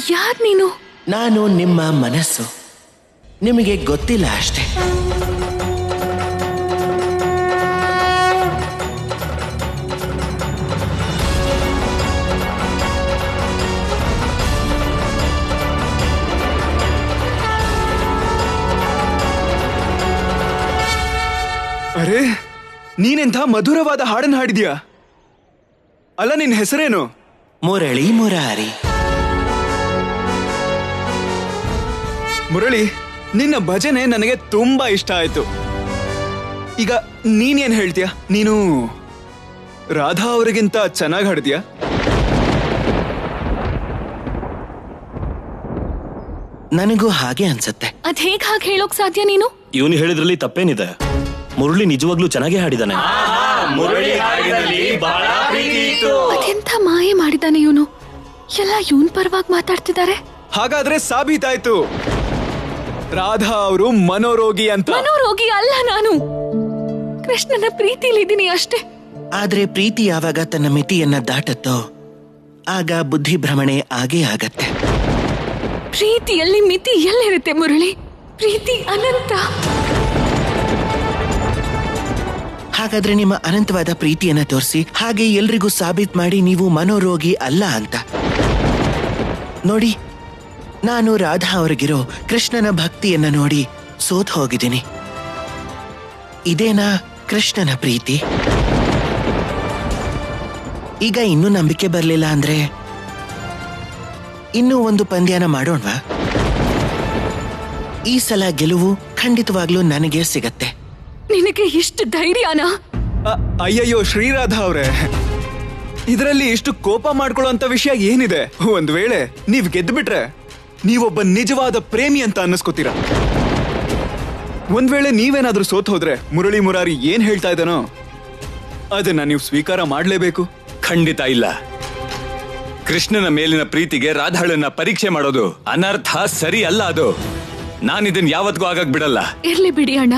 ಯಾರ್ ನೀನು ನಾನು ನಿಮ್ಮ ಮನಸ್ಸು ನಿಮಗೆ ಗೊತ್ತಿಲ್ಲ ಅಷ್ಟೇ ಅರೆ ನೀನೆಂಥ ಮಧುರವಾದ ಹಾಡನ್ನು ಹಾಡಿದ್ಯಾ ಅಲ್ಲ ನಿನ್ ಹೆಸರೇನು ಮುರಳಿ ಮುರಾರಿ ಮುರಳಿ ನಿನ್ನ ಭಜನೆ ನನಗೆ ತುಂಬಾ ಇಷ್ಟ ಆಯ್ತು ಈಗ ನೀನೇನ್ ಹೇಳ್ತೀಯ ನೀನು ರಾಧಾ ಅವರಿಗಿಂತ ಚೆನ್ನಾಗಿ ಹಾಡಿದ್ಯಾ ನನಗೂ ಹಾಗೆ ಅನ್ಸತ್ತೆ ಅದ್ ಹೇಗ್ ಹಾಗೆ ಹೇಳೋಕ್ ಸಾಧ್ಯ ನೀನು ಇವನು ಹೇಳಿದ್ರಲ್ಲಿ ತಪ್ಪೇನಿದೆ ಮುರಳಿ ನಿಜವಾಗ್ಲೂ ಚೆನ್ನಾಗೇ ಹಾಡಿದಾನೆ ಅದೆಂತ ಮಾಯೆ ಮಾಡಿದಾನೆ ಇವನು ಎಲ್ಲ ಇವನ್ ಪರವಾಗಿ ಮಾತಾಡ್ತಿದ್ದಾರೆ ಹಾಗಾದ್ರೆ ಸಾಬೀತಾಯ್ತು ರಾಧಾ ಅವರು ಮನೋರೋಗಿ ಅಂತ ಮನೋರೋಗಿ ಅಲ್ಲ ನಾನು ಕೃಷ್ಣನ ಪ್ರೀತಿಲಿದ್ದೀನಿ ಅಷ್ಟೇ ಆದ್ರೆ ಪ್ರೀತಿ ಯಾವಾಗ ತನ್ನ ಮಿತಿಯನ್ನ ದಾಟತ್ತೋ ಆಗ ಬುದ್ಧಿ ಭ್ರಮಣೆ ಆಗೇ ಆಗತ್ತೆ ಪ್ರೀತಿಯಲ್ಲಿ ಮಿತಿ ಎಲ್ಲಿರುತ್ತೆ ಮುರಳಿ ಪ್ರೀತಿ ಅನಂತ ಹಾಗಾದ್ರೆ ನಿಮ್ಮ ಅನಂತವಾದ ಪ್ರೀತಿಯನ್ನ ತೋರಿಸಿ ಹಾಗೆ ಎಲ್ರಿಗೂ ಸಾಬೀತ್ ಮಾಡಿ ನೀವು ಮನೋರೋಗಿ ಅಲ್ಲ ಅಂತ ನೋಡಿ ನಾನು ರಾಧಾ ಅವರಿಗಿರೋ ಕೃಷ್ಣನ ಭಕ್ತಿಯನ್ನ ನೋಡಿ ಸೋತ್ ಹೋಗಿದ್ದೀನಿ ಇದೇನಾ ಕೃಷ್ಣನ ಪ್ರೀತಿ ಈಗ ಇನ್ನೂ ನಂಬಿಕೆ ಬರಲಿಲ್ಲ ಅಂದ್ರೆ ಇನ್ನೂ ಒಂದು ಪಂದ್ಯನ ಮಾಡೋಣವಾ ಈ ಸಲ ಗೆಲುವು ಖಂಡಿತವಾಗ್ಲೂ ನನಗೆ ಸಿಗತ್ತೆ ನಿನಗೆ ಎಷ್ಟು ಧೈರ್ಯನಾ ಅ- ಅಯ್ಯಯ್ಯೋ ಶ್ರೀರಾಧಾ ಅವ್ರೆ ಇದರಲ್ಲಿ ಇಷ್ಟು ಕೋಪ ಮಾಡ್ಕೊಳ್ಳೋಂತ ವಿಷಯ ಏನಿದೆ ಒಂದ್ ವೇಳೆ ನೀವ್ ಗೆದ್ಬಿಟ್ರೆ ನೀವೊಬ್ಬ ನಿಜವಾದ ಪ್ರೇಮಿ ಅಂತ ಅನ್ನಿಸ್ಕೋತೀರ ಒಂದ್ ವೇಳೆ ನೀವೇನಾದ್ರೂ ಸೋತ್ ಹೋದ್ರೆ ಮುರಳಿ ಮುರಾರಿ ಏನ್ ಹೇಳ್ತಾ ಇದ್ದಾನೋ ಅದನ್ನ ನೀವು ಸ್ವೀಕಾರ ಮಾಡ್ಲೇಬೇಕು ಖಂಡಿತ ಇಲ್ಲ ಕೃಷ್ಣನ ಮೇಲಿನ ಪ್ರೀತಿಗೆ ರಾಧಾಳನ್ನ ಪರೀಕ್ಷೆ ಮಾಡೋದು ಅನರ್ಥ ಸರಿ ಅಲ್ಲ ಅದು ನಾನಿದನ್ ಯಾವತ್ತಿಗೂ ಆಗಕ್ ಬಿಡಲ್ಲ ಇರ್ಲಿ ಬಿಡಿ ಅಣ್ಣ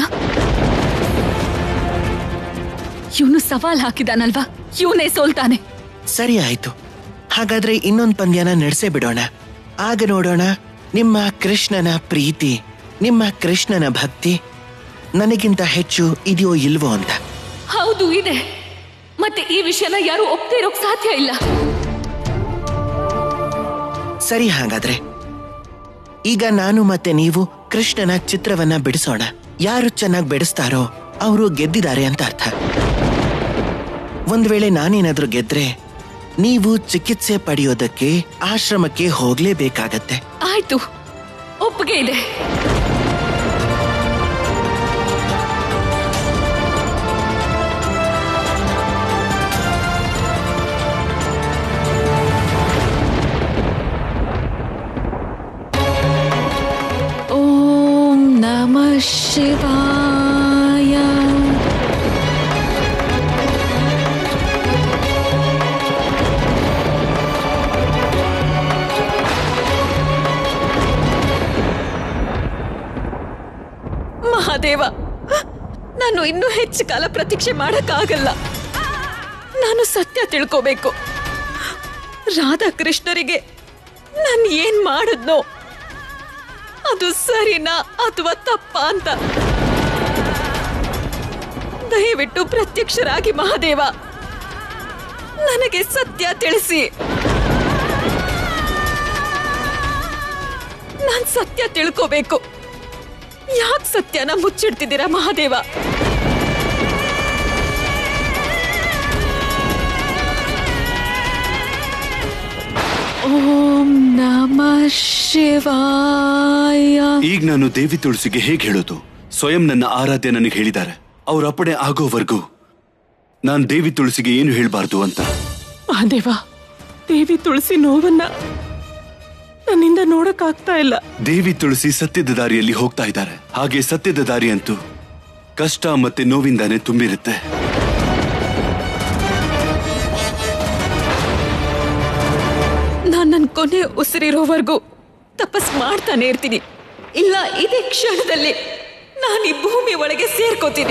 ಇವನು ಸವಾಲ್ ಹಾಕಿದಾನಲ್ವಾ ಇವನೇ ಸೋಲ್ತಾನೆ ಸರಿ ಆಯ್ತು ಹಾಗಾದ್ರೆ ಇನ್ನೊಂದ್ ಪಂದ್ಯನ ನಡೆಸೇ ಬಿಡೋಣ ಆಗ ನೋಡೋಣ ನಿಮ್ಮ ಕೃಷ್ಣನ ಪ್ರೀತಿ ನಿಮ್ಮ ಕೃಷ್ಣನ ಭಕ್ತಿ ನನಗಿಂತ ಹೆಚ್ಚು ಇದೆಯೋ ಇಲ್ವೋ ಅಂತ ಹೌದು ಇದೆ ಮತ್ತೆ ಈ ವಿಷಯನ ಯಾರು ಒಪ್ದೇ ಇರೋಕ್ ಸಾಧ್ಯ ಇಲ್ಲ ಸರಿ ಹಾಗಾದ್ರೆ ಈಗ ನಾನು ಮತ್ತೆ ನೀವು ಕೃಷ್ಣನ ಚಿತ್ರವನ್ನ ಬಿಡಿಸೋಣ ಯಾರು ಚೆನ್ನಾಗಿ ಬಿಡಿಸ್ತಾರೋ ಅವರು ಗೆದ್ದಿದ್ದಾರೆ ಅಂತ ಅರ್ಥ ಒಂದ್ ವೇಳೆ ನಾನೇನಾದ್ರೂ ಗೆದ್ರೆ ನೀವು ಚಿಕಿತ್ಸೆ ಪಡೆಯೋದಕ್ಕೆ ಆಶ್ರಮಕ್ಕೆ ಹೋಗ್ಲೇಬೇಕಾಗತ್ತೆ ಆಯ್ತು ಒಪ್ಪಿಗೆ ಇದೆ ಓಂ ನಮಃ ಶಿವಾಯ ಮಹಾದೇವ ನಾನು ಇನ್ನೂ ಹೆಚ್ಚು ಕಾಲ ಪ್ರತೀಕ್ಷೆ ಮಾಡಕ್ಕಾಗಲ್ಲ ನಾನು ಸತ್ಯ ತಿಳ್ಕೋಬೇಕು ರಾಧಾಕೃಷ್ಣರಿಗೆ ನಾನು ಏನ್ ಮಾಡಿದ್ನೋ ಅದು ಸರಿನಾ ಅಥವಾ ತಪ್ಪಾ ಅಂತ ದಯವಿಟ್ಟು ಪ್ರತ್ಯಕ್ಷರಾಗಿ ಮಹಾದೇವ ನನಗೆ ಸತ್ಯ ತಿಳಿಸಿ ನಾನ್ ಸತ್ಯ ತಿಳ್ಕೋಬೇಕು ಯಾಕೆ ಸತ್ಯನ ಮುಚ್ಚಿಡ್ತಿದ್ದೀರಾ ಮಹಾದೇವ ಓಂ ನಮಃ ಶಿವಾಯ ಈಗ ನಾನು ದೇವಿ ತುಳಸಿಗೆ ಹೇಗೆ ಹೇಳೋದು ಸ್ವಯಂ ನನ್ನ ಆರಾಧ್ಯ ನನಗೆ ಹೇಳಿದ್ದಾರೆ ಅವ್ರ ಅಪ್ಪಣೆ ಆಗೋವರೆಗೂ ನಾನು ದೇವಿ ತುಳಸಿಗೆ ಏನು ಹೇಳಬಾರ್ದು ಅಂತ ಮಹಾದೇವ ದೇವಿ ತುಳಸಿ ನೋವನ್ನ ನನ್ನಿಂದ ನೋಡಕ್ಕಾಗ್ತಾ ಇಲ್ಲ ದೇವಿ ತುಳಸಿ ಸತ್ಯದ ದಾರಿಯಲ್ಲಿ ಹೋಗ್ತಾ ಇದ್ದಾರೆ ಹಾಗೆ ಸತ್ಯದ ದಾರಿ ಅಂತೂ ಕಷ್ಟ ಮತ್ತೆ ನೋವಿಂದಾನೆ ತುಂಬಿರುತ್ತೆ ನಾನ್ ನನ್ ಕೊನೆ ಉಸಿರಿರೋವರೆಗೂ ತಪಸ್ ಮಾಡ್ತಾನೆ ಇರ್ತೀನಿ ಇಲ್ಲ ಇದೇ ಕ್ಷಣದಲ್ಲಿ ನಾನು ಈ ಭೂಮಿ ಒಳಗೆ ಸೇರ್ಕೋತೀನಿ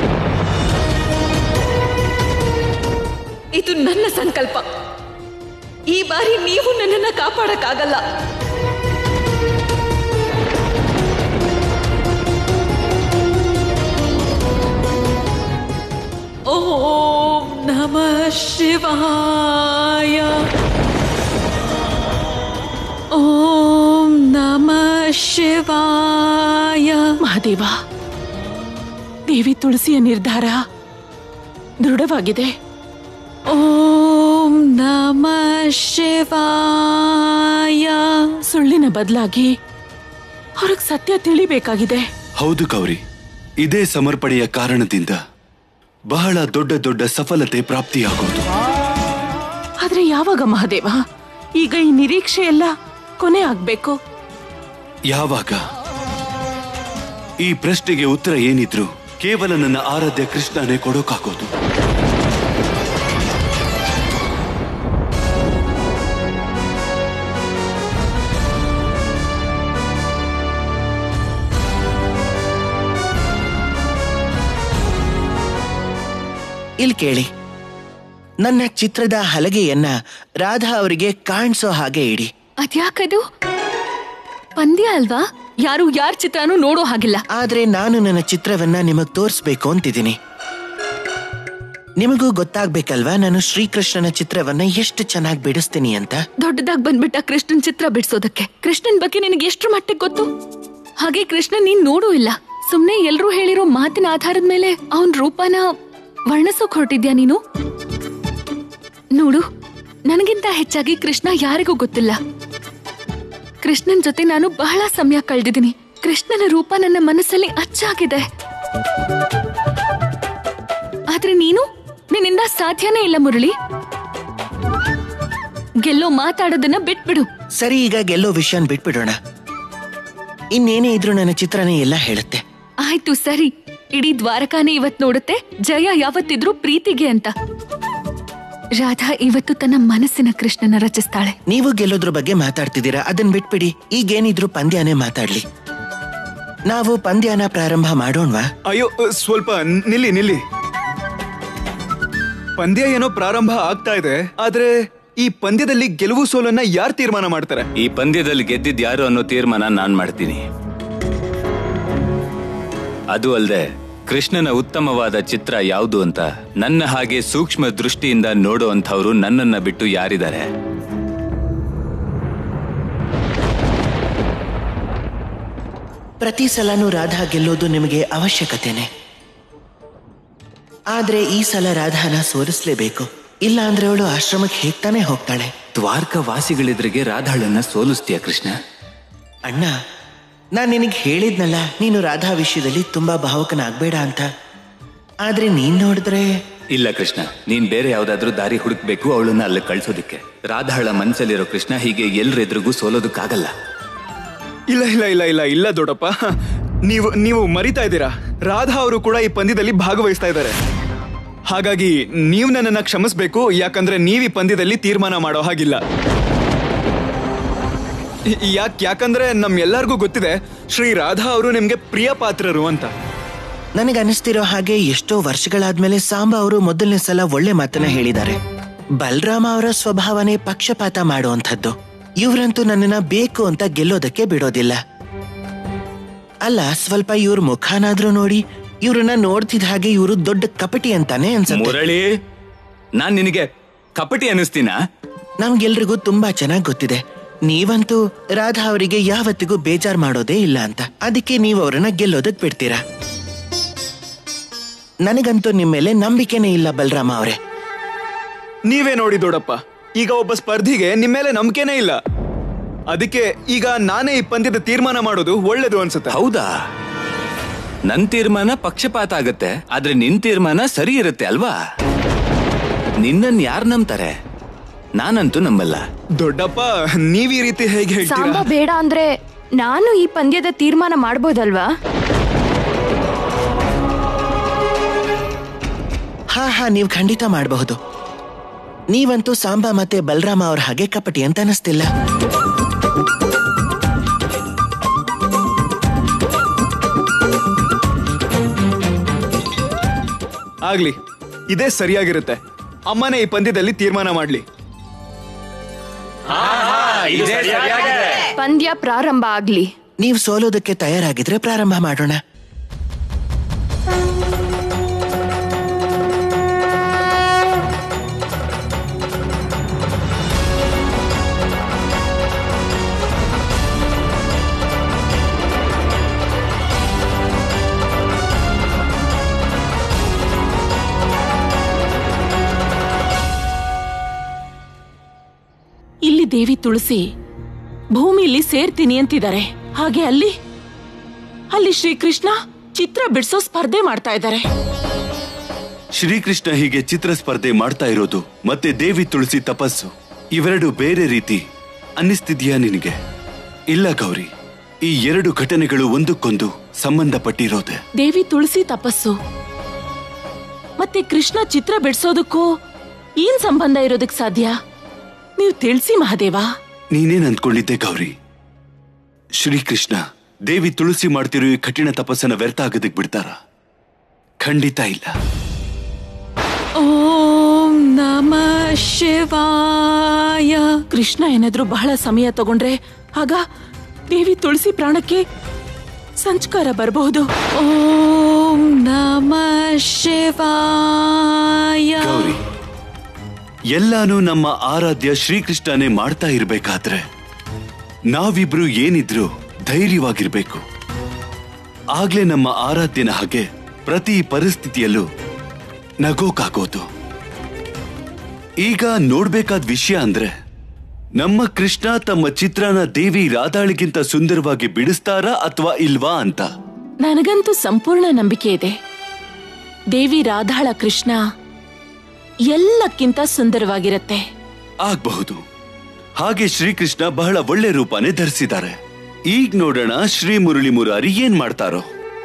ಇದು ನನ್ನ ಸಂಕಲ್ಪ ಈ ಬಾರಿ ನೀವು ನನ್ನನ್ನ ಕಾಪಾಡಕ್ಕಾಗಲ್ಲ ಓಂ ನಮ ಶಿವಾಯ ಓಂ ನಮ ಶಿವಾಯ ಮಹಾದೇವ ದೇವಿ ತುಳಸಿಯ ನಿರ್ಧಾರ ದೃಢವಾಗಿದೆ ಓಂ ನಮ ಶಿವಾಯ ಸುಳ್ಳಿನ ಬದಲಾಗಿ ಅವ್ರಿಗೆ ಸತ್ಯ ತಿಳಿಬೇಕಾಗಿದೆ ಹೌದು ಗೌರಿ ಇದೇ ಸಮರ್ಪಣೆಯ ಕಾರಣದಿಂದ ಬಹಳ ದೊಡ್ಡ ದೊಡ್ಡ ಸಫಲತೆ ಪ್ರಾಪ್ತಿಯಾಗೋದು ಆದ್ರೆ ಯಾವಾಗ ಮಹಾದೇವ ಈಗ ಈ ನಿರೀಕ್ಷೆ ಎಲ್ಲ ಕೊನೆ ಆಗ್ಬೇಕು ಯಾವಾಗ ಈ ಪ್ರಶ್ನೆಗೆ ಉತ್ತರ ಏನಿದ್ರು ಕೇವಲ ನನ್ನ ಆರಾಧ್ಯ ಕೃಷ್ಣನೇ ಕೊಡೋಕಾಗೋದು ಇಲ್ಲಿ ಕೇಳಿ ನನ್ನ ಚಿತ್ರದ ಹಲಗೆಯನ್ನ ರಾಧಾ ಅವರಿಗೆ ಕಾಣಿಸೋ ಹಾಗೆ ಇಡಿ ಅದ್ಯಾಕದು ಪಂದ್ಯ ಅಲ್ವಾ ಯಾರು ಯಾರ ಚಿತ್ರನೂ ನೋಡೋ ಹಾಗಿಲ್ಲ ಆದ್ರೆ ನಾನು ನನ್ನ ಚಿತ್ರವನ್ನ ನಿಮಗ್ ತೋರಿಸ್ಬೇಕು ಅಂತಿದ್ದೀನಿ ನಿಮಗೂ ಗೊತ್ತಾಗ್ಬೇಕಲ್ವಾ ನಾನು ಶ್ರೀಕೃಷ್ಣನ ಚಿತ್ರವನ್ನ ಎಷ್ಟು ಚೆನ್ನಾಗಿ ಬಿಡಿಸ್ತೀನಿ ಅಂತ ದೊಡ್ಡದಾಗ್ ಬಂದ್ಬಿಟ್ಟ ಕೃಷ್ಣನ್ ಚಿತ್ರ ಬಿಡ್ಸೋದಕ್ಕೆ ಕೃಷ್ಣನ್ ಬಗ್ಗೆ ನಿನಗೆ ಎಷ್ಟು ಮಟ್ಟಿಗೆ ಗೊತ್ತು ಹಾಗೆ ಕೃಷ್ಣ ನೀನ್ ನೋಡೂ ಇಲ್ಲ ಸುಮ್ನೆ ಎಲ್ರೂ ಹೇಳಿರೋ ಮಾತಿನ ಆಧಾರದ ಮೇಲೆ ಅವನ್ ರೂಪನ ವರ್ಣಿಸೋಕ್ ಹೊರಟಿದ್ಯಾ ನೀನು ನೋಡು ನನಗಿಂತ ಹೆಚ್ಚಾಗಿ ಕೃಷ್ಣ ಯಾರಿಗೂ ಗೊತ್ತಿಲ್ಲ ಕೃಷ್ಣನ್ ಜೊತೆ ನಾನು ಬಹಳ ಸಮಯ ಕಳೆದಿದ್ದೀನಿ ಕೃಷ್ಣನ ರೂಪ ನನ್ನ ಮನಸ್ಸಲ್ಲಿ ಅಚ್ಚಾಗಿದೆ ಆದ್ರೆ ನೀನು ನಿನ್ನಿಂದ ಸಾಧ್ಯನೇ ಇಲ್ಲ ಮುರಳಿ ಗೆಲ್ಲೋ ಮಾತಾಡೋದನ್ನ ಬಿಟ್ಬಿಡು ಸರಿ ಈಗ ಗೆಲ್ಲೋ ವಿಷಯನ್ ಬಿಟ್ಬಿಡೋಣ ಇನ್ನೇನೇ ಇದ್ರೂ ನನ್ನ ಚಿತ್ರನೇ ಎಲ್ಲ ಹೇಳುತ್ತೆ ಆಯ್ತು ಸರಿ ಇಡೀ ದ್ವಾರಕಾನೇ ಇವತ್ ನೋಡುತ್ತೆ ಜಯ ಯಾವತ್ತಿದ್ರೂ ಪ್ರೀತಿಗೆ ಅಂತ ರಾಧಾ ಇವತ್ತು ತನ್ನ ಮನಸ್ಸಿನ ಕೃಷ್ಣನ ರಚಿಸ್ತಾಳೆ ನೀವು ಗೆಲ್ಲೋದ್ರ ಬಗ್ಗೆ ಮಾತಾಡ್ತಿದ್ದೀರಾ ಅದನ್ ಬಿಟ್ಬಿಡಿ ಈಗೇನಿದ್ರು ಪಂದ್ಯನೇ ಮಾತಾಡ್ಲಿ ನಾವು ಪಂದ್ಯನ ಪ್ರಾರಂಭ ಮಾಡೋಣವಾ ಅಯ್ಯೋ ಸ್ವಲ್ಪ ನಿಲ್ಲಿ ನಿಲ್ಲಿ ಪಂದ್ಯ ಏನೋ ಪ್ರಾರಂಭ ಆಗ್ತಾ ಇದೆ ಆದ್ರೆ ಈ ಪಂದ್ಯದಲ್ಲಿ ಗೆಲುವು ಸೋಲನ್ನ ಯಾರು ತೀರ್ಮಾನ ಮಾಡ್ತಾರೆ ಈ ಪಂದ್ಯದಲ್ಲಿ ಗೆದ್ದಿದ್ ಯಾರು ಅನ್ನೋ ತೀರ್ಮಾನ ನಾನ್ ಮಾಡ್ತೀನಿ ಅದು ಅಲ್ಲದೆ ಕೃಷ್ಣನ ಉತ್ತಮವಾದ ಚಿತ್ರ ಯಾವುದು ಅಂತ ನನ್ನ ಹಾಗೆ ಸೂಕ್ಷ್ಮ ದೃಷ್ಟಿಯಿಂದ ನೋಡೋ ಅಂಥವ್ರು ನನ್ನನ್ನ ಬಿಟ್ಟು ಯಾರಿದ್ದಾರೆ ಪ್ರತಿ ಸಲನೂ ರಾಧಾ ಗೆಲ್ಲೋದು ನಿಮಗೆ ಅವಶ್ಯಕತೆನೆ ಆದ್ರೆ ಈ ಸಲ ರಾಧಾನ ಸೋಲಿಸ್ಲೇಬೇಕು ಇಲ್ಲ ಅಂದ್ರೆ ಅವಳು ಆಶ್ರಮಕ್ಕೆ ಹೇಗ್ತಾನೆ ಹೋಗ್ತಾಳೆ ದ್ವಾರಕ ವಾಸಿಗಳಿದ್ರಿಗೆ ರಾಧಾಳನ್ನ ಸೋಲಿಸ್ತೀಯ ಕೃಷ್ಣ ಅಣ್ಣ ನಾನ್ ನಿನಗೆ ಹೇಳಿದ್ನಲ್ಲ ನೀನು ರಾಧಾ ವಿಷಯದಲ್ಲಿ ತುಂಬಾ ಭಾವುಕನಾಗ್ಬೇಡ ಅಂತ ಆದ್ರೆ ನೀನ್ ನೋಡಿದ್ರೆ ಇಲ್ಲ ಕೃಷ್ಣ ನೀನ್ ಬೇರೆ ಯಾವ್ದಾದ್ರೂ ದಾರಿ ಹುಡುಕ್ಬೇಕು ಅವಳನ್ನ ಅಲ್ಲಿ ಕಳ್ಸೋದಿಕ್ಕೆ ರಾಧಾಳ ಮನ್ಸಲ್ಲಿರೋ ಕೃಷ್ಣ ಹೀಗೆ ಎಲ್ರೆದ್ರಿಗೂ ಸೋಲೋದಕ್ಕಾಗಲ್ಲ ಇಲ್ಲ ಇಲ್ಲ ಇಲ್ಲ ಇಲ್ಲ ಇಲ್ಲ ದೊಡ್ಡಪ್ಪ ನೀವು ನೀವು ಮರಿತಾ ಇದ್ದೀರಾ ರಾಧಾ ಅವರು ಕೂಡ ಈ ಪಂದ್ಯದಲ್ಲಿ ಭಾಗವಹಿಸ್ತಾ ಇದ್ದಾರೆ ಹಾಗಾಗಿ ನೀವು ನನ್ನನ್ನ ಕ್ಷಮಿಸ್ಬೇಕು ಯಾಕಂದ್ರೆ ನೀವು ಈ ಪಂದ್ಯದಲ್ಲಿ ತೀರ್ಮಾನ ಮಾಡೋ ಹಾಗಿಲ್ಲ ಯಾಕೆ ಯಾಕಂದ್ರೆ ನಮ್ಗೆಲ್ಲರಿಗೂ ಗೊತ್ತಿದೆ ಶ್ರೀ ರಾಧಾ ಅವರು ನಿಮ್ಗೆ ಪ್ರಿಯ ಪಾತ್ರರು ಅಂತ ನನಗೆ ಅನಿಸ್ತಿರೋ ಹಾಗೆ ಎಷ್ಟೋ ವರ್ಷಗಳಾದ್ಮೇಲೆ ಸಾಂಬಾ ಅವರು ಮೊದಲನೇ ಸಲ ಒಳ್ಳೆ ಮಾತನ್ನ ಹೇಳಿದ್ದಾರೆ ಬಲರಾಮ ಅವರ ಸ್ವಭಾವನೆ ಪಕ್ಷಪಾತ ಮಾಡುವಂಥದ್ದು ಇವ್ರಂತೂ ನನ್ನನ್ನ ಬೇಕು ಅಂತ ಗೆಲ್ಲೋದಕ್ಕೆ ಬಿಡೋದಿಲ್ಲ ಅಲ್ಲ ಸ್ವಲ್ಪ ಇವ್ರ ಮುಖಾನಾದ್ರೂ ನೋಡಿ ಇವ್ರನ್ನ ನೋಡ್ತಿದ್ದ ಹಾಗೆ ಇವರು ದೊಡ್ಡ ಕಪಟಿ ಅಂತಾನೆ ಅನ್ಸುತ್ತೆ ಮುರಳಿ ನಾನ್ ನಿನಗೆ ಕಪಟಿ ಅನ್ನಿಸ್ತೀನಾ ನಮ್ಗೆಲ್ರಿಗೂ ತುಂಬಾ ಚೆನ್ನಾಗಿ ಗೊತ್ತಿದೆ ನೀವಂತೂ ರಾಧಾ ಅವರಿಗೆ ಯಾವತ್ತಿಗೂ ಬೇಜಾರ್ ಮಾಡೋದೇ ಇಲ್ಲ ಅಂತ ಅದಕ್ಕೆ ನೀವು ಅವರನ್ನ ಗೆಲ್ಲೋದಕ್ ಬಿಡ್ತೀರಾ ನನಗಂತೂ ನಿಮ್ಮ ಮೇಲೆ ನಂಬಿಕೆನೇ ಇಲ್ಲ ಬಲರಾಮ ಅವರೇ ನೀವೇ ನೋಡಿ ದೊಡ್ಡಪ್ಪ ಈಗ ಒಬ್ಬ ಸ್ಪರ್ಧಿಗೆ ನಿಮ್ಮ ಮೇಲೆ ನಂಬಿಕೆನೇ ಇಲ್ಲ ಅದಕ್ಕೆ ಈಗ ನಾನೇ ಈ ಪಂದ್ಯದ ತೀರ್ಮಾನ ಮಾಡೋದು ಒಳ್ಳೇದು ಅನ್ಸುತ್ತೆ ಹೌದಾ ನನ್ ತೀರ್ಮಾನ ಪಕ್ಷಪಾತ ಆಗತ್ತೆ ಆದ್ರೆ ನಿನ್ ತೀರ್ಮಾನ ಸರಿ ಇರುತ್ತೆ ಅಲ್ವಾ ನಿನ್ನನ್ ಯಾರ್ ನಂಬ್ತಾರೆ ನಾನಂತೂ ನಂಬಲ್ಲ ದೊಡ್ಡಪ್ಪ ನೀವ್ ಈ ರೀತಿ ಹೇಗೆ ಹೇಳ್ತೀರಾ ಸಾಂಬ ಬೇಡ ಅಂದ್ರೆ ನಾನು ಈ ಪಂದ್ಯದ ತೀರ್ಮಾನ ಮಾಡ್ಬೋದಲ್ವಾ ಹಾ ಹಾ ನೀವು ಖಂಡಿತ ಮಾಡಬಹುದು ನೀವಂತೂ ಸಾಂಬಾ ಮತ್ತೆ ಬಲರಾಮ ಅವ್ರ ಹಾಗೆ ಕಪಟಿ ಅಂತ ಅನಿಸ್ತಿಲ್ಲ ಆಗ್ಲಿ ಇದೇ ಸರಿಯಾಗಿರುತ್ತೆ ಅಮ್ಮನೇ ಈ ಪಂದ್ಯದಲ್ಲಿ ತೀರ್ಮಾನ ಮಾಡ್ಲಿ ಪಂದ್ಯ ಪ್ರಾರಂಭ ಆಗ್ಲಿ ನೀವು ಸೋಲೋದಕ್ಕೆ ತಯಾರಾಗಿದ್ರೆ ಪ್ರಾರಂಭ ಮಾಡೋಣ ಇಲ್ಲಿ ದೇವಿ ತುಳಸಿ ಭೂಮಿಲಿ ಸೇರ್ತೀನಿ ಅಂತಿದ್ದಾರೆ ಹಾಗೆ ಅಲ್ಲಿ ಅಲ್ಲಿ ಶ್ರೀಕೃಷ್ಣ ಚಿತ್ರ ಬಿಡಿಸೋ ಸ್ಪರ್ಧೆ ಮಾಡ್ತಾ ಇದ್ದಾರೆ ಶ್ರೀಕೃಷ್ಣ ಹೀಗೆ ಚಿತ್ರ ಸ್ಪರ್ಧೆ ಮಾಡ್ತಾ ಇರೋದು ಮತ್ತೆ ದೇವಿ ತುಳಸಿ ತಪಸ್ಸು ಇವೆರಡು ಬೇರೆ ರೀತಿ ಅನ್ನಿಸ್ತಿದ್ಯಾ ನಿನಗೆ ಇಲ್ಲ ಗೌರಿ ಈ ಎರಡು ಘಟನೆಗಳು ಒಂದಕ್ಕೊಂದು ಸಂಬಂಧಪಟ್ಟಿರೋದೆ ದೇವಿ ತುಳಸಿ ತಪಸ್ಸು ಮತ್ತೆ ಕೃಷ್ಣ ಚಿತ್ರ ಬಿಡಿಸೋದಕ್ಕೂ ಏನ್ ಸಂಬಂಧ ಇರೋದಕ್ ಸಾಧ್ಯ ನೀವು ತಿಳಿಸಿ ಮಹಾದೇವ ನೀನೇನ್ ಅಂದ್ಕೊಂಡಿದ್ದೆ ಗೌರಿ ಶ್ರೀಕೃಷ್ಣ ದೇವಿ ತುಳಸಿ ಮಾಡ್ತಿರೋ ಈ ಕಠಿಣ ತಪಸ್ಸನ್ನ ವ್ಯರ್ಥ ಆಗೋದಕ್ ಬಿಡ್ತಾರ ಖಂಡಿತ ಇಲ್ಲ ಓಂ ನಮ ಶಿವಾಯ ಕೃಷ್ಣ ಏನಾದ್ರೂ ಬಹಳ ಸಮಯ ತಗೊಂಡ್ರೆ ಆಗ ದೇವಿ ತುಳಸಿ ಪ್ರಾಣಕ್ಕೆ ಸಂಸ್ಕಾರ ಬರಬಹುದು ಓಂ ನಮ ಶಿವಾಯ ಗೌರಿ ಎಲ್ಲಾನು ನಮ್ಮ ಆರಾಧ್ಯ ಶ್ರೀಕೃಷ್ಣನೇ ಮಾಡ್ತಾ ಇರ್ಬೇಕಾದ್ರೆ ನಾವಿಬ್ರು ಏನಿದ್ರು ಧೈರ್ಯವಾಗಿರ್ಬೇಕು ಆಗ್ಲೇ ನಮ್ಮ ಆರಾಧ್ಯನ ಹಾಗೆ ಪ್ರತಿ ಪರಿಸ್ಥಿತಿಯಲ್ಲೂ ನಗೋಕಾಗೋದು ಈಗ ನೋಡ್ಬೇಕಾದ ವಿಷಯ ಅಂದ್ರೆ ನಮ್ಮ ಕೃಷ್ಣ ತಮ್ಮ ಚಿತ್ರನ ದೇವಿ ರಾಧಾಳಿಗಿಂತ ಸುಂದರವಾಗಿ ಬಿಡಿಸ್ತಾರಾ ಅಥವಾ ಇಲ್ವಾ ಅಂತ ನನಗಂತೂ ಸಂಪೂರ್ಣ ನಂಬಿಕೆ ಇದೆ ದೇವಿ ರಾಧಾಳ ಕೃಷ್ಣ ಎಲ್ಲಕ್ಕಿಂತ ಸುಂದರವಾಗಿರತ್ತೆ ಆಗ್ಬಹುದು ಹಾಗೆ ಶ್ರೀಕೃಷ್ಣ ಬಹಳ ಒಳ್ಳೆ ರೂಪನೇ ಧರಿಸಿದ್ದಾರೆ ಈಗ ನೋಡೋಣ ಶ್ರೀ ಮುರಳಿ ಮುರಾರಿ ಏನ್ ಮಾಡ್ತಾರೋ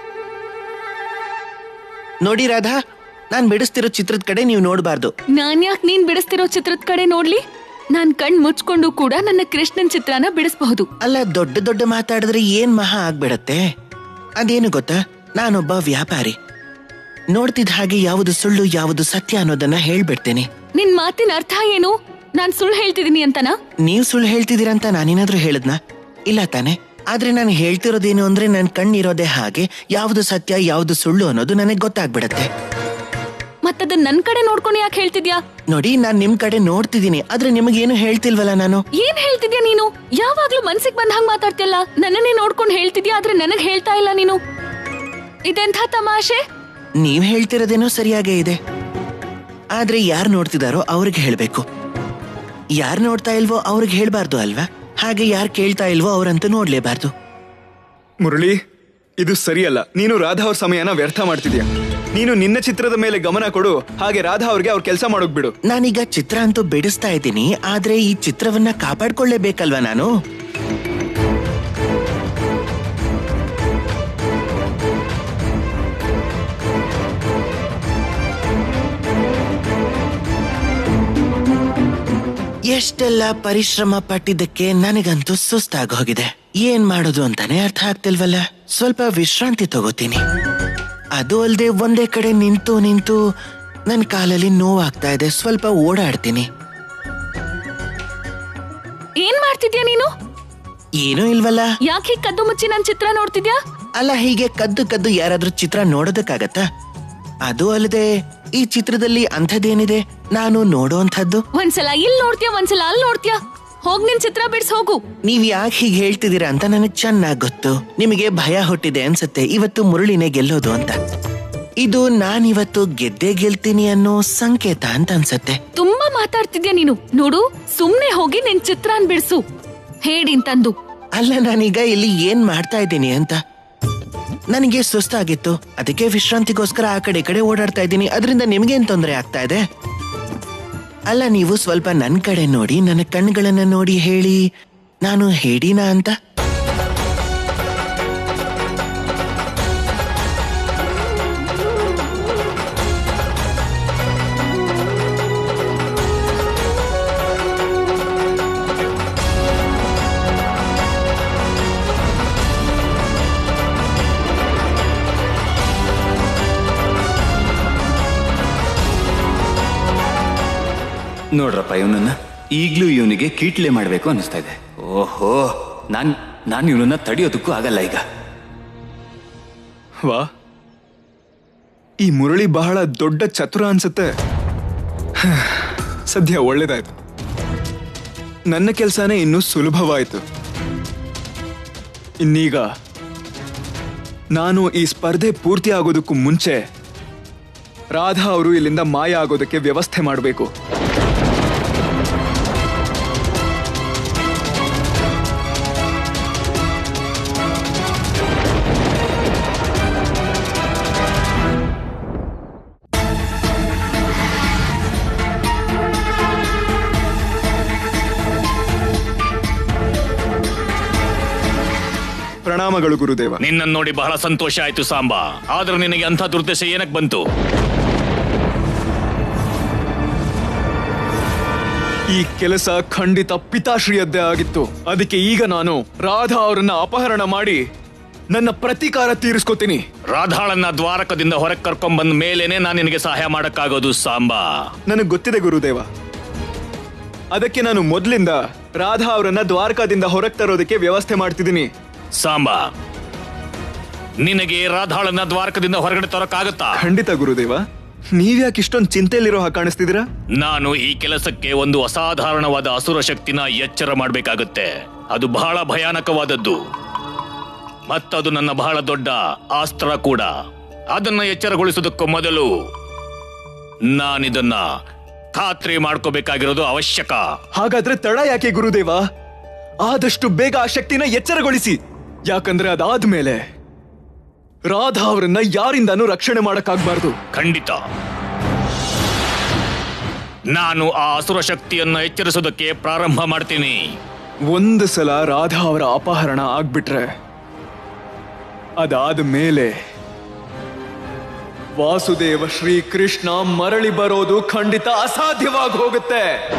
ನೋಡಿ ರಾಧಾ ನಾನ್ ಬಿಡಿಸ್ತಿರೋ ಚಿತ್ರದ ಕಡೆ ನೀವು ನೋಡಬಾರ್ದು ನಾನ್ ಯಾಕೆ ನೀನ್ ಬಿಡಿಸ್ತಿರೋ ಚಿತ್ರದ ಕಡೆ ನೋಡ್ಲಿ ನಾನ್ ಕಣ್ ಮುಚ್ಕೊಂಡು ಕೂಡ ನನ್ನ ಕೃಷ್ಣನ್ ಚಿತ್ರನ ಬಿಡಿಸಬಹುದು ಅಲ್ಲ ದೊಡ್ಡ ದೊಡ್ಡ ಮಾತಾಡಿದ್ರೆ ಏನ್ ಮಹಾ ಆಗ್ಬಿಡತ್ತೆ ಅದೇನು ಗೊತ್ತಾ ನಾನೊಬ್ಬ ವ್ಯಾಪಾರಿ ನೋಡ್ತಿದ್ದ ಹಾಗೆ ಯಾವುದು ಸುಳ್ಳು ಯಾವುದು ಸತ್ಯ ಅನ್ನೋದನ್ನ ಹೇಳ್ಬಿಡ್ತೇನೆ ನಿನ್ ಮಾತಿನ ಅರ್ಥ ಏನು ನಾನ್ ಸುಳ್ಳು ಹೇಳ್ತಿದೀನಿ ಅಂತನಾ ನೀವ್ ಸುಳ್ಳು ಹೇಳ್ತಿದ್ದೀರಂತ ನಾನೇನಾದ್ರೂ ಹೇಳದ್ನಾ ಇಲ್ಲ ತಾನೆ ಆದ್ರೆ ನಾನು ಹೇಳ್ತಿರೋದೇನು ಅಂದ್ರೆ ನನ್ ಕಣ್ಣಿರೋದೇ ಹಾಗೆ ಯಾವುದು ಸತ್ಯ ಯಾವುದು ಸುಳ್ಳು ಅನ್ನೋದು ನನಗೆ ಗೊತ್ತಾಗ್ಬಿಡತ್ತೆ ಮತ್ತದನ್ ನನ್ ಕಡೆ ನೋಡ್ಕೊಂಡು ಯಾಕೆ ಹೇಳ್ತಿದ್ಯಾ ನೋಡಿ ನಾನ್ ನಿಮ್ ಕಡೆ ನೋಡ್ತಿದ್ದೀನಿ ಆದ್ರೆ ನಿಮಗೇನು ಹೇಳ್ತಿಲ್ವಲ್ಲ ನಾನು ಏನ್ ಹೇಳ್ತಿದ್ಯಾ ನೀನು ಯಾವಾಗ್ಲೂ ಮನ್ಸಿಗೆ ಬಂದ ಹಂಗ್ ಮಾತಾಡ್ತಿಯಲ್ಲ ನನ್ನನ್ನೇ ನೋಡ್ಕೊಂಡು ಹೇಳ್ತಿದ್ಯಾ ಆದ್ರೆ ನನಗ್ ಹೇಳ್ತಾ ಇಲ್ಲ ನೀನು ಇದೆಂಥ ತಮಾಷೆ ನೀವ್ ಹೇಳ್ತಿರೋದೇನೋ ಸರಿಯಾಗೇ ಇದೆ ಆದ್ರೆ ಯಾರು ನೋಡ್ತಿದಾರೋ ಅವ್ರಿಗೆ ಹೇಳ್ಬೇಕು ಯಾರು ನೋಡ್ತಾ ಇಲ್ವೋ ಅವ್ರಿಗೆ ಹೇಳ್ಬಾರ್ದು ಅಲ್ವಾ ಹಾಗೆ ಯಾರು ಕೇಳ್ತಾ ಇಲ್ವೋ ಅವ್ರಂತೂ ನೋಡ್ಲೇಬಾರ್ದು ಮುರಳಿ ಇದು ಸರಿಯಲ್ಲ ನೀನು ರಾಧಾ ಅವ್ರ ಸಮಯನ ವ್ಯರ್ಥ ಮಾಡ್ತಿದ್ಯಾ ನೀನು ನಿನ್ನ ಚಿತ್ರದ ಮೇಲೆ ಗಮನ ಕೊಡು ಹಾಗೆ ರಾಧಾ ಅವ್ರಿಗೆ ಅವ್ರ ಕೆಲಸ ಮಾಡೋಕ್ ಬಿಡು ನಾನೀಗ ಚಿತ್ರ ಅಂತೂ ಬಿಡಿಸ್ತಾ ಇದ್ದೀನಿ ಆದ್ರೆ ಈ ಚಿತ್ರವನ್ನ ಕಾಪಾಡ್ಕೊಳ್ಳೇಬೇಕಲ್ವಾ ನಾನು ಎಷ್ಟೆಲ್ಲ ಪರಿಶ್ರಮ ಪಟ್ಟಿದ್ದಕ್ಕೆ ನನಗಂತೂ ಸುಸ್ತಾಗಿ ಹೋಗಿದೆ ಏನ್ ಮಾಡೋದು ಅಂತಾನೆ ಅರ್ಥ ಆಗ್ತಿಲ್ವಲ್ಲ ಸ್ವಲ್ಪ ವಿಶ್ರಾಂತಿ ತಗೋತೀನಿ ಅದು ಅಲ್ಲದೆ ಒಂದೇ ಕಡೆ ನಿಂತು ನಿಂತು ನನ್ನ ಕಾಲಲ್ಲಿ ನೋವಾಗ್ತಾ ಇದೆ ಸ್ವಲ್ಪ ಓಡಾಡ್ತೀನಿ ಏನ್ ಮಾಡ್ತಿದ್ಯಾ ನೀನು ಏನೂ ಇಲ್ವಲ್ಲ ಯಾಕೆ ಹೀಗ್ ಕದ್ದು ಮುಚ್ಚಿ ನನ್ ಚಿತ್ರ ನೋಡ್ತಿದ್ಯಾ ಅಲ್ಲ ಹೀಗೆ ಕದ್ದು ಕದ್ದು ಯಾರಾದ್ರೂ ಚಿತ್ರ ನೋಡೋದಕ್ಕಾಗತ್ತಾ ಅದು ಅಲ್ಲದೆ ಈ ಚಿತ್ರದಲ್ಲಿ ಅಂಥದ್ದೇನಿದೆ ನಾನು ನೋಡೋಂಥದ್ದು ಒಂದ್ಸಲ ಇಲ್ಲಿ ನೋಡ್ತೀಯಾ ಒಂದ್ಸಲ ಅಲ್ಲಿ ನೋಡ್ತೀಯಾ ಹೋಗ್ ನಿನ್ ಚಿತ್ರ ಬಿಡ್ಸ್ ಹೋಗು ನೀವ್ ಯಾಕೆ ಹೀಗೆ ಹೇಳ್ತಿದ್ದೀರಾ ಅಂತ ನನಗೆ ಚೆನ್ನಾಗ್ ಗೊತ್ತು ನಿಮಗೆ ಭಯ ಹುಟ್ಟಿದೆ ಅನ್ಸುತ್ತೆ ಇವತ್ತು ಮುರುಳಿನೇ ಗೆಲ್ಲೋದು ಅಂತ ಇದು ನಾನಿವತ್ತು ಗೆದ್ದೇ ಗೆಲ್ತೀನಿ ಅನ್ನೋ ಸಂಕೇತ ಅಂತ ಅನ್ಸತ್ತೆ ತುಂಬಾ ಮಾತಾಡ್ತಿದ್ಯಾ ನೀನು ನೋಡು ಸುಮ್ನೆ ಹೋಗಿ ನಿನ್ ಚಿತ್ರಾನ್ ಬಿಡ್ಸು ಹೇಳಿನ್ ತಂದು ಅಲ್ಲ ನಾನೀಗ ಇಲ್ಲಿ ಏನ್ ಮಾಡ್ತಾ ಇದ್ದೀನಿ ಅಂತ ನನಗೆ ಸುಸ್ತಾಗಿತ್ತು ಅದಕ್ಕೆ ವಿಶ್ರಾಂತಿಗೋಸ್ಕರ ಆ ಕಡೆ ಈ ಕಡೆ ಓಡಾಡ್ತಾ ಇದ್ದೀನಿ ಅದರಿಂದ ನಿಮ್ಗೇನ್ ತೊಂದರೆ ಆಗ್ತಾ ಇದೆ ಅಲ್ಲ ನೀವು ಸ್ವಲ್ಪ ನನ್ ಕಡೆ ನೋಡಿ ನನ್ನ ಕಣ್ಗಳನ್ನ ನೋಡಿ ಹೇಳಿ ನಾನು ಹೇಳಿನಾ ಅಂತ ನೋಡ್ರಪ್ಪ ಇವನನ್ನ ಈಗ್ಲೂ ಇವನಿಗೆ ಕೀಟ್ಲೆ ಮಾಡ್ಬೇಕು ಅನಿಸ್ತಾ ಇದೆ ಓಹೋ ನಾನ್ ನಾನು ಇವನನ್ನ ತಡೆಯೋದಕ್ಕೂ ಆಗಲ್ಲ ಈಗ ವಾ ಈ ಮುರಳಿ ಬಹಳ ದೊಡ್ಡ ಚತುರ ಅನ್ಸುತ್ತೆ ಹ, ಸದ್ಯ ಒಳ್ಳೇದಾಯ್ತು ನನ್ನ ಕೆಲಸನೇ ಇನ್ನೂ ಸುಲಭವಾಯಿತು ಇನ್ನೀಗ ನಾನು ಈ ಸ್ಪರ್ಧೆ ಪೂರ್ತಿ ಆಗೋದಕ್ಕೂ ಮುಂಚೆ ರಾಧಾ ಅವರು ಇಲ್ಲಿಂದ ಮಾಯ ಆಗೋದಕ್ಕೆ ವ್ಯವಸ್ಥೆ ಮಾಡಬೇಕು ಪ್ರಣಾಮಗಳು ಗುರುದೇವ ನಿನ್ನನ್ನು ನೋಡಿ ಬಹಳ ಸಂತೋಷ ಆಯ್ತು ಸಾಂಬಾ ಆದ್ರೆ ನಿನಗೆ ಅಂಥ ದುರ್ದಶ ಏನಕ್ ಬಂತು ಈ ಕೆಲಸ ಖಂಡಿತ ಪಿತಾಶ್ರೀಯದ್ದೇ ಆಗಿತ್ತು ಅದಕ್ಕೆ ಈಗ ನಾನು ರಾಧಾ ಅವರನ್ನ ಅಪಹರಣ ಮಾಡಿ ನನ್ನ ಪ್ರತೀಕಾರ ತೀರಿಸ್ಕೋತೀನಿ ರಾಧಾಳನ್ನ ದ್ವಾರಕದಿಂದ ಹೊರಗೆ ಕರ್ಕೊಂಡ್ ಬಂದ ಮೇಲೇನೆ ನಾನು ನಿನಗೆ ಸಹಾಯ ಮಾಡಕ್ಕಾಗೋದು ಸಾಂಬಾ ನನಗೆ ಗೊತ್ತಿದೆ ಗುರುದೇವ ಅದಕ್ಕೆ ನಾನು ಮೊದಲಿಂದ ರಾಧಾ ಅವರನ್ನ ದ್ವಾರಕಾದಿಂದ ಹೊರಗೆ ತರೋದಕ್ಕೆ ವ್ಯವಸ್ಥೆ ಮಾಡ್ತಿದ್ದೀನಿ ಸಾಂಬಾ ನಿನಗೆ ರಾಧಾಳನ್ನ ದ್ವಾರಕದಿಂದ ಹೊರಗಡೆ ತರಕ್ಕಾಗತ್ತಾ ಖಂಡಿತ ಗುರುದೇವ ನೀವ್ಯಾಕೆ ಇಷ್ಟೊಂದು ಚಿಂತೆಯಲ್ಲಿರೋ ಹಾಗೆ ಕಾಣಿಸ್ತಿದ್ದೀರಾ ನಾನು ಈ ಕೆಲಸಕ್ಕೆ ಒಂದು ಅಸಾಧಾರಣವಾದ ಅಸುರ ಶಕ್ತಿನ ಎಚ್ಚರ ಮಾಡಬೇಕಾಗುತ್ತೆ ಅದು ಬಹಳ ಭಯಾನಕವಾದದ್ದು ಮತ್ತದು ನನ್ನ ಬಹಳ ದೊಡ್ಡ ಆಸ್ತ್ರ ಕೂಡ ಅದನ್ನ ಎಚ್ಚರಗೊಳಿಸೋದಕ್ಕೂ ಮೊದಲು ನಾನಿದನ್ನ ಖಾತ್ರಿ ಮಾಡ್ಕೋಬೇಕಾಗಿರೋದು ಅವಶ್ಯಕ ಹಾಗಾದ್ರೆ ತಡ ಯಾಕೆ ಗುರುದೇವ ಆದಷ್ಟು ಬೇಗ ಆ ಶಕ್ತಿನ ಎಚ್ಚರಗೊಳಿಸಿ ಯಾಕಂದ್ರೆ ಅದಾದ್ಮೇಲೆ ರಾಧಾ ಅವರನ್ನ ಯಾರಿಂದಾನೂ ರಕ್ಷಣೆ ಮಾಡಕ್ಕಾಗ್ಬಾರ್ದು ಖಂಡಿತ ನಾನು ಆ ಅಸುರ ಶಕ್ತಿಯನ್ನ ಎಚ್ಚರಿಸೋದಕ್ಕೆ ಪ್ರಾರಂಭ ಮಾಡ್ತೀನಿ ಒಂದು ಸಲ ರಾಧಾ ಅವರ ಅಪಹರಣ ಆಗ್ಬಿಟ್ರೆ ಅದಾದ ಮೇಲೆ ವಾಸುದೇವ ಶ್ರೀಕೃಷ್ಣ ಮರಳಿ ಬರೋದು ಖಂಡಿತ ಅಸಾಧ್ಯವಾಗಿ ಹೋಗುತ್ತೆ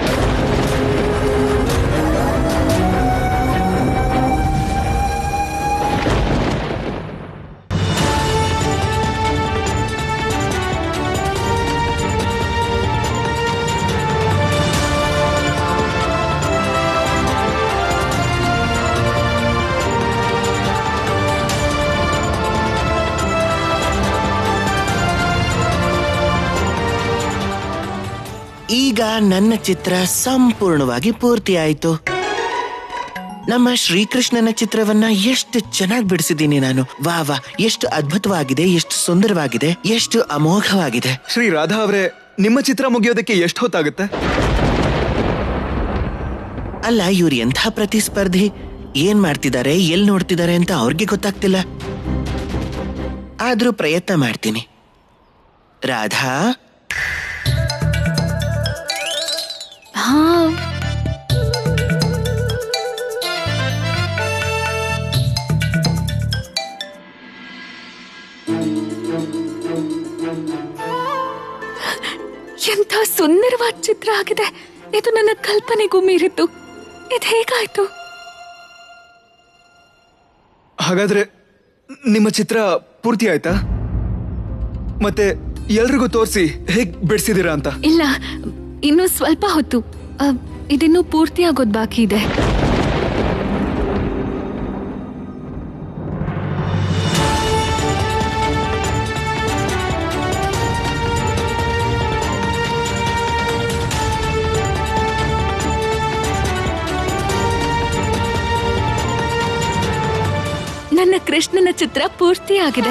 ಈಗ ನನ್ನ ಚಿತ್ರ ಸಂಪೂರ್ಣವಾಗಿ ಪೂರ್ತಿಯಾಯಿತು ನಮ್ಮ ಶ್ರೀಕೃಷ್ಣನ ಚಿತ್ರವನ್ನ ಎಷ್ಟು ಚೆನ್ನಾಗಿ ಬಿಡಿಸಿದ್ದೀನಿ ನಾನು ವಾ ವಾ ಎಷ್ಟು ಅದ್ಭುತವಾಗಿದೆ ಎಷ್ಟು ಸುಂದರವಾಗಿದೆ ಎಷ್ಟು ಅಮೋಘವಾಗಿದೆ ಶ್ರೀ ರಾಧಾ ಅವರೇ ನಿಮ್ಮ ಚಿತ್ರ ಮುಗಿಯೋದಕ್ಕೆ ಎಷ್ಟು ಹೊತ್ತಾಗುತ್ತೆ ಅಲ್ಲ ಇವ್ರು ಎಂಥ ಪ್ರತಿಸ್ಪರ್ಧಿ ಏನ್ ಮಾಡ್ತಿದ್ದಾರೆ ಎಲ್ ನೋಡ್ತಿದ್ದಾರೆ ಅಂತ ಅವ್ರಿಗೆ ಗೊತ್ತಾಗ್ತಿಲ್ಲ ಆದ್ರೂ ಪ್ರಯತ್ನ ಮಾಡ್ತೀನಿ ರಾಧಾ ಹಾ ಎಂಥ ಸುಂದರವಾದ ಚಿತ್ರ ಆಗಿದೆ ಇದು ನನ್ನ ಕಲ್ಪನೆಗೂ ಮೀರಿತ್ತು ಇದು ಹೇಗಾಯ್ತು ಹಾಗಾದ್ರೆ ನಿಮ್ಮ ಚಿತ್ರ ಪೂರ್ತಿ ಆಯ್ತಾ ಮತ್ತೆ ಎಲ್ರಿಗೂ ತೋರಿಸಿ ಹೇಗ್ ಬಿಡಿಸಿದೀರಾ ಅಂತ ಇಲ್ಲ ಇನ್ನು ಸ್ವಲ್ಪ ಹೊತ್ತು ಅ, ಇದಿನ್ನೂ ಪೂರ್ತಿ ಆಗೋದ್ ಬಾಕಿ ಇದೆ ನನ್ನ ಕೃಷ್ಣನ ಚಿತ್ರ ಪೂರ್ತಿ ಆಗಿದೆ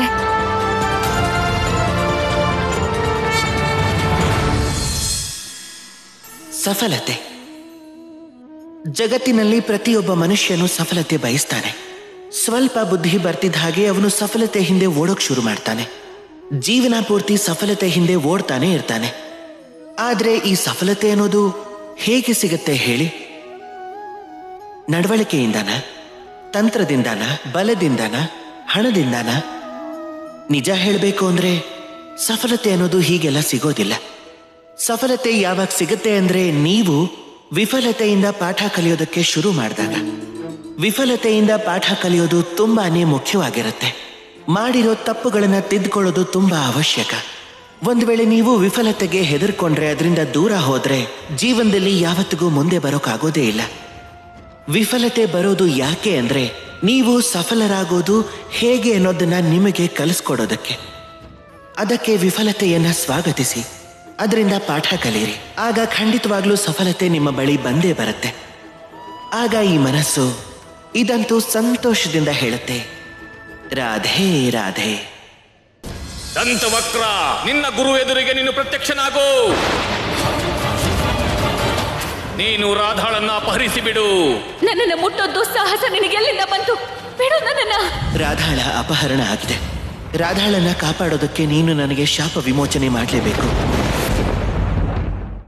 ಸಫಲತೆ ಜಗತ್ತಿನಲ್ಲಿ ಪ್ರತಿಯೊಬ್ಬ ಮನುಷ್ಯನು ಸಫಲತೆ ಬಯಸ್ತಾನೆ ಸ್ವಲ್ಪ ಬುದ್ಧಿ ಬರ್ತಿದ್ದ ಹಾಗೆ ಅವನು ಸಫಲತೆ ಹಿಂದೆ ಓಡೋಕ್ ಶುರು ಮಾಡ್ತಾನೆ ಜೀವನ ಪೂರ್ತಿ ಸಫಲತೆ ಹಿಂದೆ ಓಡ್ತಾನೆ ಇರ್ತಾನೆ ಆದ್ರೆ ಈ ಸಫಲತೆ ಅನ್ನೋದು ಹೇಗೆ ಸಿಗತ್ತೆ ಹೇಳಿ ನಡವಳಿಕೆಯಿಂದನ ತಂತ್ರದಿಂದನ ಬಲದಿಂದನ ಹಣದಿಂದನ ನಿಜ ಹೇಳಬೇಕು ಅಂದ್ರೆ ಸಫಲತೆ ಅನ್ನೋದು ಹೀಗೆಲ್ಲ ಸಿಗೋದಿಲ್ಲ ಸಫಲತೆ ಯಾವಾಗ ಸಿಗುತ್ತೆ ಅಂದ್ರೆ ನೀವು ವಿಫಲತೆಯಿಂದ ಪಾಠ ಕಲಿಯೋದಕ್ಕೆ ಶುರು ಮಾಡಿದಾಗ ವಿಫಲತೆಯಿಂದ ಪಾಠ ಕಲಿಯೋದು ತುಂಬಾನೇ ಮುಖ್ಯವಾಗಿರುತ್ತೆ ಮಾಡಿರೋ ತಪ್ಪುಗಳನ್ನ ತಿದ್ದುಕೊಳ್ಳೋದು ತುಂಬಾ ಅವಶ್ಯಕ ಒಂದ್ ವೇಳೆ ನೀವು ವಿಫಲತೆಗೆ ಹೆದರ್ಕೊಂಡ್ರೆ ಅದರಿಂದ ದೂರ ಹೋದ್ರೆ ಜೀವನದಲ್ಲಿ ಯಾವತ್ತಿಗೂ ಮುಂದೆ ಬರೋಕ್ಕಾಗೋದೇ ಇಲ್ಲ ವಿಫಲತೆ ಬರೋದು ಯಾಕೆ ಅಂದ್ರೆ ನೀವು ಸಫಲರಾಗೋದು ಹೇಗೆ ಅನ್ನೋದನ್ನ ನಿಮಗೆ ಕಲಿಸ್ಕೊಡೋದಕ್ಕೆ ಅದಕ್ಕೆ ವಿಫಲತೆಯನ್ನ ಸ್ವಾಗತಿಸಿ ಅದರಿಂದ ಪಾಠ ಕಲಿಯಿರಿ ಆಗ ಖಂಡಿತವಾಗ್ಲೂ ಸಫಲತೆ ನಿಮ್ಮ ಬಳಿ ಬಂದೇ ಬರುತ್ತೆ ಆಗ ಈ ಮನಸ್ಸು ಇದಂತೂ ಸಂತೋಷದಿಂದ ಹೇಳುತ್ತೆ ರಾಧೆ ರಾಧೆ ದಂತವಕ್ರ ನಿನ್ನ ಗುರು ಎದುರಿಗೆ ನೀನು ಪ್ರತ್ಯಕ್ಷನಾಗು ನೀನು ರಾಧಾಳನ್ನ ಅಪಹರಿಸಿ ಬಿಡು ನನ್ನನ್ನು ಮುಟ್ಟೋ ದುಸ್ಸಾಹಸ ನಿನಗೆ ಎಲ್ಲಿಂದ ಬಂತು ಬಿಡು ನನ್ನನ್ನ ರಾಧಾಳ ಅಪಹರಣ ಆಗಿದೆ ರಾಧಾಳನ್ನ ಕಾಪಾಡೋದಕ್ಕೆ ನೀನು ನನಗೆ ಶಾಪ ವಿಮೋಚನೆ ಮಾಡಲೇಬೇಕು